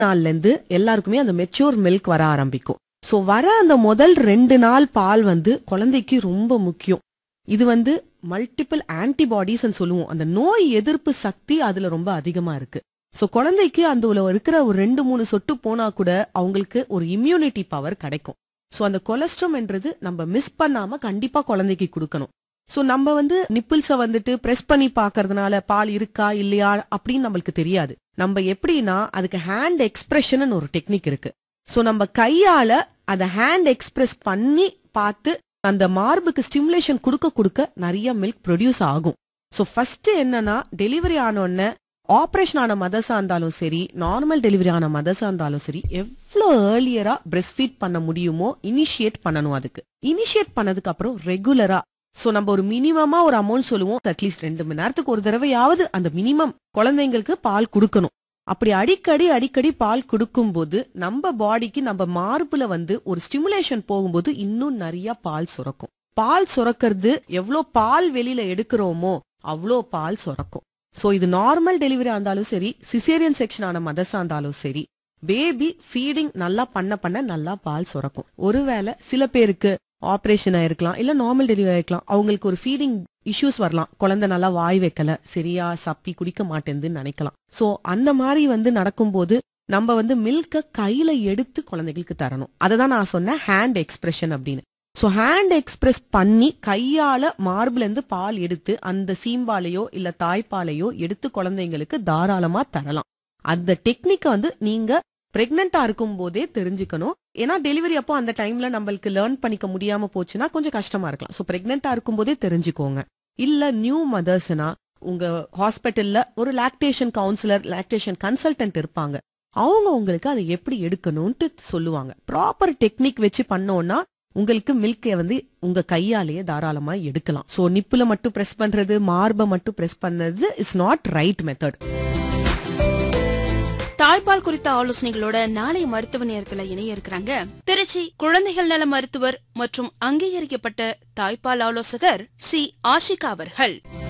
நாள்ல இருந்து எல்லாருக்குமே அந்த மெச்சூர் மில்க் வர ஆரம்பிக்கும் சோ வர அந்த முதல் ரெண்டு நாள் பால் வந்து குழந்தைக்கு ரொம்ப முக்கியம் இது வந்து மல்டிபிள் ஆன்டிபாடிஸ் சொல்லுவோம் அந்த நோய் எதிர்ப்பு சக்தி அதுல ரொம்ப அதிகமா இருக்கு சோ குழந்தைக்கு அந்த உள்ள இருக்கிற ஒரு ரெண்டு மூணு சொட்டு போனா கூட அவங்களுக்கு ஒரு இம்யூனிட்டி பவர் கிடைக்கும் சோ அந்த கொலஸ்ட்ராம்ன்றது நம்ம மிஸ் பண்ணாம கண்டிப்பா குழந்தைக்கு கொடுக்கணும் சோ நம்ம வந்து நிப்பிள்ஸ வந்துட்டு பிரஸ் பண்ணி பாக்குறதுனால பால் இருக்கா இல்லையா அப்படின்னு நம்மளுக்கு தெரியாது நம்ம எப்படின்னா அதுக்கு ஹேண்ட் எக்ஸ்பிரஷன் ஒரு டெக்னிக் இருக்கு சோ நம்ம கையால அந்த ஹேண்ட் எக்ஸ்பிரஸ் பண்ணி பார்த்து அந்த மார்புக்கு ஸ்டிமுலேஷன் கொடுக்க கொடுக்க நிறைய மில்க் ப்ரொடியூஸ் ஆகும் சோ ஃபர்ஸ்ட் என்னன்னா டெலிவரி ஆன உடனே ஆபரேஷன் ஆன மதர்ஸா இருந்தாலும் சரி நார்மல் டெலிவரி ஆன மதர்ஸா இருந்தாலும் சரி எவ்வளோ ஏர்லியரா பிரஸ்ட் ஃபீட் பண்ண முடியுமோ இனிஷியேட் பண்ணணும் அதுக்கு இனிஷியேட் பண்ணதுக்கு அப்புறம் ரெகுலரா சோ நம்ம ஒரு மினிமமா ஒரு அமௌண்ட் சொல்லுவோம் அட்லீஸ்ட் ரெண்டு மணி நேரத்துக்கு ஒரு தடவையாவது அந்த மினிமம் குழந்தைங்களுக்கு பால் கொடுக்கணும் அப்படி அடிக்கடி அடிக்கடி பால் கொடுக்கும்போது நம்ம பாடிக்கு நம்ம மார்புல வந்து ஒரு ஸ்டிமுலேஷன் போகும்போது இன்னும் நிறைய பால் சுரக்கும் பால் சுரக்கிறது எவ்வளோ பால் வெளியில எடுக்கிறோமோ அவ்வளோ பால் சுரக்கும் சோ இது நார்மல் டெலிவரி இருந்தாலும் சரி சிசேரியன் செக்ஷன் ஆன மதர்ஸா இருந்தாலும் சரி பேபி ஃபீடிங் நல்லா பண்ண பண்ண நல்லா பால் சுரக்கும் ஒருவேளை சில பேருக்கு ஆபரேஷன் ஆயிருக்கலாம் இல்ல நார்மல் டெலிவரி ஆயிருக்கலாம் அவங்களுக்கு ஒரு ஃபீடிங் இஷ்யூஸ் வரலாம் குழந்தை நல்லா வாய் வைக்கல சரியா சப்பி குடிக்க மாட்டேங்குதுன்னு நினைக்கலாம் சோ அந்த மாதிரி வந்து நடக்கும்போது நம்ம வந்து மில்க கையில எடுத்து குழந்தைகளுக்கு தரணும் அதை தான் நான் சொன்னேன் ஹேண்ட் எக்ஸ்பிரஷன் அப்படின்னு சோ ஹேண்ட் எக்ஸ்பிரஸ் பண்ணி கையால மார்புல இருந்து பால் எடுத்து அந்த சீம்பாலையோ இல்ல தாய்ப்பாலையோ எடுத்து குழந்தைங்களுக்கு தாராளமா தரலாம் அந்த டெக்னிக்கை வந்து நீங்க பிரெக்னெண்டா இருக்கும் போதே தெரிஞ்சுக்கணும் ஏன்னா டெலிவரி அப்போ அந்த டைம்ல நம்மளுக்கு லேர்ன் பண்ணிக்க முடியாம போச்சுன்னா கொஞ்சம் கஷ்டமா இருக்கலாம் சோ பிரெக்னெண்டா இருக்கும் போதே தெரிஞ்சுக்கோங்க இல்ல நியூ மதர்ஸ்னா உங்க ஹாஸ்பிட்டல்ல ஒரு லாக்டேஷன் கவுன்சிலர் லாக்டேஷன் கன்சல்டன்ட் இருப்பாங்க அவங்க உங்களுக்கு அதை எப்படி எடுக்கணும்ட்டு சொல்லுவாங்க ப்ராப்பர் டெக்னிக் வச்சு பண்ணோம்னா உங்களுக்கு மில்கை வந்து உங்க கையாலேயே தாராளமா எடுக்கலாம் சோ நிப்புல மட்டும் பிரஸ் பண்றது மார்பை மட்டும் பிரஸ் பண்ணது இஸ் நாட் ரைட் மெத்தட் தாய்ப்பால் குறித்த ஆலோசனைகளோட நாளை மருத்துவ நேரத்துல இணைய இருக்கிறாங்க திருச்சி குழந்தைகள் நல மருத்துவர் மற்றும் அங்கீகரிக்கப்பட்ட தாய்ப்பால் ஆலோசகர் சி ஆஷிகா அவர்கள்